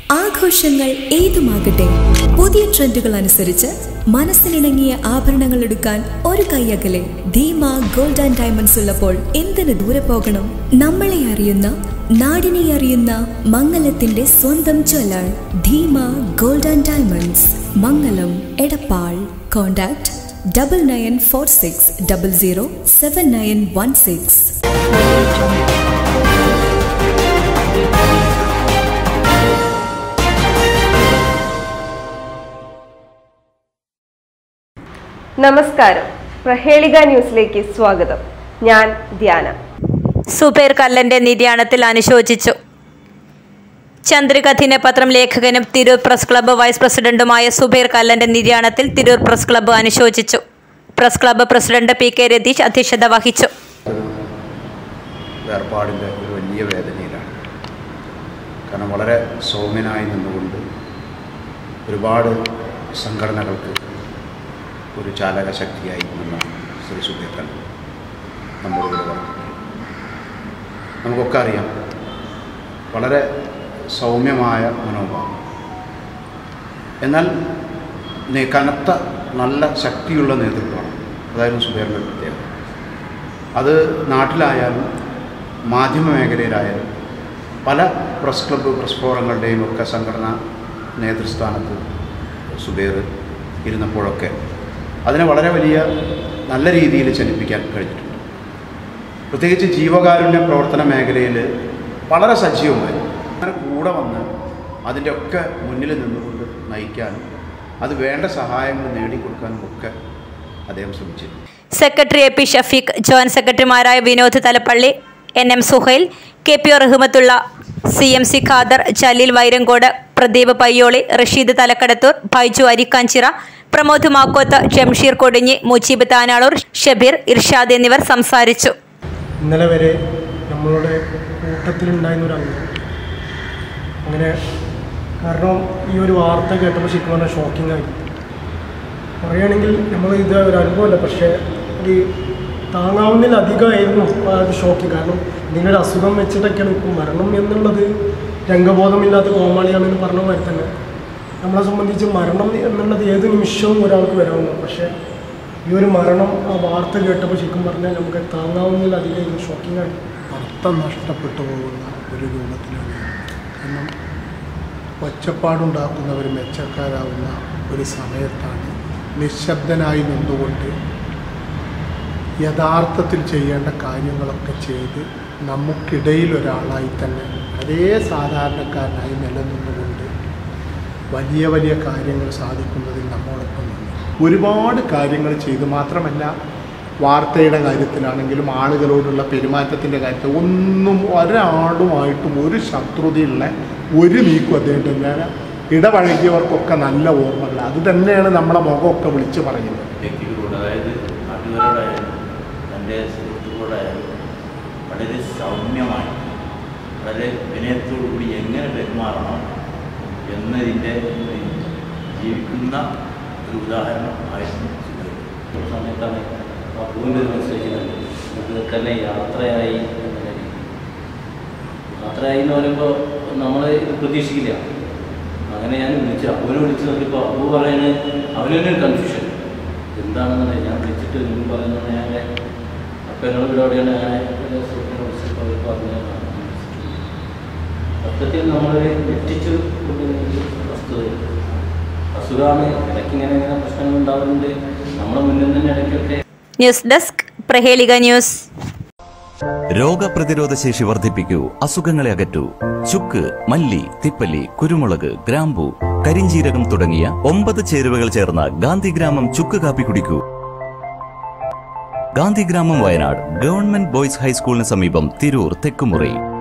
ആഘോഷങ്ങൾ ഏതുമാകട്ടെ പുതിയ ട്രെൻഡുകൾ അനുസരിച്ച് മനസ്സിനിണങ്ങിയ ആഭരണങ്ങൾ എടുക്കാൻ ഒരു കൈയകലെ ധീമ ഗോൾഡ് ആൻഡ് ഡയമണ്ട്സ് ഉള്ളപ്പോൾ എന്തിനു ദൂരെ പോകണം നമ്മളെ അറിയുന്ന നാടിനെ അറിയുന്ന മംഗലത്തിന്റെ സ്വന്തം jeweller Dheema gold and diamonds Mangalam Edappal contact double nine four six double zero seven nine one six നമസ്കാരം പ്രഹേളിക ന്യൂസിലേക്ക് സ്വാഗതം ഞാൻ ധ്യാന സുബൈർ കല്ലന്റെ നിര്യാണത്തിൽ അനുശോചിച്ചു ചന്ദ്രിക ദിനപത്രം ലേഖകനും തിരൂർ പ്രസ് ക്ലബ്ബ് വൈസ് പ്രസിഡന്റുമായ സുബൈർ കല്ലന്റെ നിര്യാണത്തിൽ തിരൂർ പ്രസ് ക്ലബ്ബ് അനുശോചിച്ചു press club president P K Ratheesh അധ്യക്ഷത വഹിച്ചു ഒരു വേർപാടിൻ്റെ ഒരു വലിയ വേദനയിലാണ് കാരണം വളരെ സൗമ്യനായി നിന്നുകൊണ്ട് ഒരുപാട് സംഘടനകൾക്ക് ഒരു ചാലക ശക്തിയായി നിന്ന ശ്രീ സുബേക്കൻ നമ്മോട് ഇവിടെ പറഞ്ഞു നമുക്കൊക്കെ അറിയാം വളരെ സൗമ്യമായ മനോഭാവം എന്നാൽ നേ- കനത്ത നല്ല ശക്തിയുള്ള നേതൃത്വമാണ് അതായിരുന്നു സുബേറിൻ്റെ പ്രത്യേകത അത് നാട്ടിലായാലും മാധ്യമ മേഖലയിലായാലും പല പ്രസ് ക്ലബ്ബ് പ്രസ് ഫോറങ്ങളുടെയും ഒക്കെ സംഘടനാ നേതൃസ്ഥാനത്ത് സുബേർ ഇരുന്നപ്പോഴൊക്കെ അതിനെ വളരെ വലിയ നല്ല രീതിയിൽ ചലിപ്പിക്കാൻ കഴിഞ്ഞിട്ടുണ്ട് പ്രത്യേകിച്ച് ജീവകാരുണ്യ പ്രവർത്തന മേഖലയിൽ വളരെ സജീവമായിരുന്നു അങ്ങനെ കൂടെ വന്ന് അതിൻ്റെ ഒക്കെ മുന്നിൽ നിന്നുകൊണ്ട് നയിക്കാനും അത് വേണ്ട സഹായങ്ങൾ നേടിക്കൊടുക്കാനും ഒക്കെ അദ്ദേഹം ശ്രമിച്ചിരുന്നു secretary A P Shafeeq joint സെക്രട്ടറിമാരായ Vinod Thalappally N M Suhail K P O Rahmathulla C M C Khader Jaleel Vairankode Pradeep Payyoli Rasheed Thalakkadathur Baiju Arikkanchira Pramod Makkoth Jamsheer Kodinhi Mujeeb Tanalur Shabeer Irshad എന്നിവർ സംസാരിച്ചു ഇന്നലെ വരെ നമ്മളുടെ കൂട്ടത്തിലുണ്ടായിരുന്ന ഒരു അംഗം അങ്ങനെ കാരണം ഈ ഒരു വാർത്ത കേട്ടപ്പോൾ ശരിക്കും പറഞ്ഞാൽ ഷോക്കിംഗ് ആയി പറയുകയാണെങ്കിൽ നമ്മൾ ഇത് ഒരു അനുഭവമല്ല പക്ഷേ ഒരു താങ്ങാവുന്നതിലധികമായിരുന്നു ആ ഒരു ഷോക്കിംഗ് കാരണം എന്തെങ്കിലും ഒരു അസുഖം വെച്ചിട്ടൊക്കെയാണ് ഇപ്പോൾ മരണം എന്നുള്ളത് രംഗബോധമില്ലാത്ത കോമാളിയാണെന്ന് പറഞ്ഞ മാതിരി തന്നെ നമ്മളെ സംബന്ധിച്ച് മരണം എന്നുള്ളത് ഏത് നിമിഷവും ഒരാൾക്ക് വരാവുന്നു പക്ഷേ ഈ ഒരു മരണം ആ വാർത്ത കേട്ടപ്പോൾ ശരിക്കും പറഞ്ഞാൽ നമുക്ക് താങ്ങാവുന്നതിലധികം ഇത് ഷോക്കിംഗ് ആയി അർത്ഥം നഷ്ടപ്പെട്ടു പോകുന്ന ഒരു രൂപത്തിലാണ് കാരണം ഒച്ചപ്പാടുണ്ടാക്കുന്നവർ മെച്ചക്കാരാവുന്ന ഒരു സമയത്താണ് നിശബ്ദനായി നിന്നുകൊണ്ട് യഥാർത്ഥത്തിൽ ചെയ്യേണ്ട കാര്യങ്ങളൊക്കെ ചെയ്ത് നമുക്കിടയിൽ ഒരാളായി തന്നെ അതേ സാധാരണക്കാരനായി നിലനിന്നുകൊണ്ട് വലിയ വലിയ കാര്യങ്ങൾ സാധിക്കുന്നതിൽ നമ്മോടൊപ്പം നിന്നു ഒരുപാട് കാര്യങ്ങൾ ചെയ്തു മാത്രമല്ല വാർത്തയുടെ കാര്യത്തിലാണെങ്കിലും ആളുകളോടുള്ള പെരുമാറ്റത്തിൻ്റെ കാര്യത്തിൽ ഒന്നും ഒരാളുമായിട്ടും ഒരു ശത്രുതയുള്ള ഒരു നീക്കും അദ്ദേഹത്തെ ഞാൻ ഇടപഴകിയവർക്കൊക്കെ നല്ല ഓർമ്മകൾ അത് തന്നെയാണ് നമ്മളെ മുഖമൊക്കെ വിളിച്ച് പറയുന്നത് വ്യക്തികളോട് അതായത് നാട്ടുകാരോടായാലും തൻ്റെ സുഹൃത്തുക്കളോടായാലും വളരെ സൗമ്യമായി വളരെ വിനയത്തോടുകൂടി എങ്ങനെ പെരുമാറണം എന്നതിൻ്റെ ഒരു ജീവിക്കുന്ന ഒരു ഉദാഹരണം ആയിരുന്നു സുബൈർ. ഒരു സമയത്താണ് ആ ഭൂമി മനസ്സിലാക്കുന്നത് നമുക്ക് തന്നെ യാത്രയായി എന്ന കാര്യം യാത്രയായി എന്ന് പറയുമ്പോൾ നമ്മൾ ഇത് പ്രതീക്ഷിക്കില്ല അങ്ങനെ ഞാൻ വിളിച്ചു അബുവിനെ വിളിച്ച് നോക്കിയപ്പോൾ അബു പറയുന്നത് അവന് തന്നെ ഒരു കൺഫ്യൂഷൻ എന്താണെന്ന് ഞാൻ വിളിച്ചിട്ട് നിങ്ങൾ പറയുന്നത് ഞാൻ അപ്പം ഞങ്ങൾ ഇവിടെ എവിടെയാണ് ഞാൻ സുഹൃത്തിനെ വിളിച്ചപ്പോൾ അവർ പറഞ്ഞ സത്യത്തിൽ നമ്മൾ ഞെട്ടിച്ചു കൊണ്ടുവരുന്ന ഒരു വസ്തുതയാണ് അസുഖമാണ് ഇടയ്ക്ക് ഇങ്ങനെ ഇങ്ങനെ പ്രശ്നങ്ങൾ ഉണ്ടാവുന്നുണ്ട് നമ്മുടെ മുന്നിൽ തന്നെ ഇടയ്ക്കൊക്കെ ന്യൂസ് ഡെസ്ക് പ്രഹേളിക ന്യൂസ് രോഗപ്രതിരോധ ശേഷി വർദ്ധിപ്പിക്കൂ അസുഖങ്ങളെ അകറ്റൂ ചുക്ക് മല്ലി തിപ്പല്ലി കുരുമുളക് ഗ്രാമ്പു കരിഞ്ചീരകം തുടങ്ങിയ ഒമ്പത് ചേരുവകൾ ചേർന്ന ഗാന്ധിഗ്രാമം ചുക്ക് കാപ്പി കുടിക്കൂ ഗാന്ധിഗ്രാമം വയനാട് ഗവൺമെന്റ് ബോയ്സ് ഹൈസ്കൂളിന് സമീപം തിരൂർ തെക്കുമുറി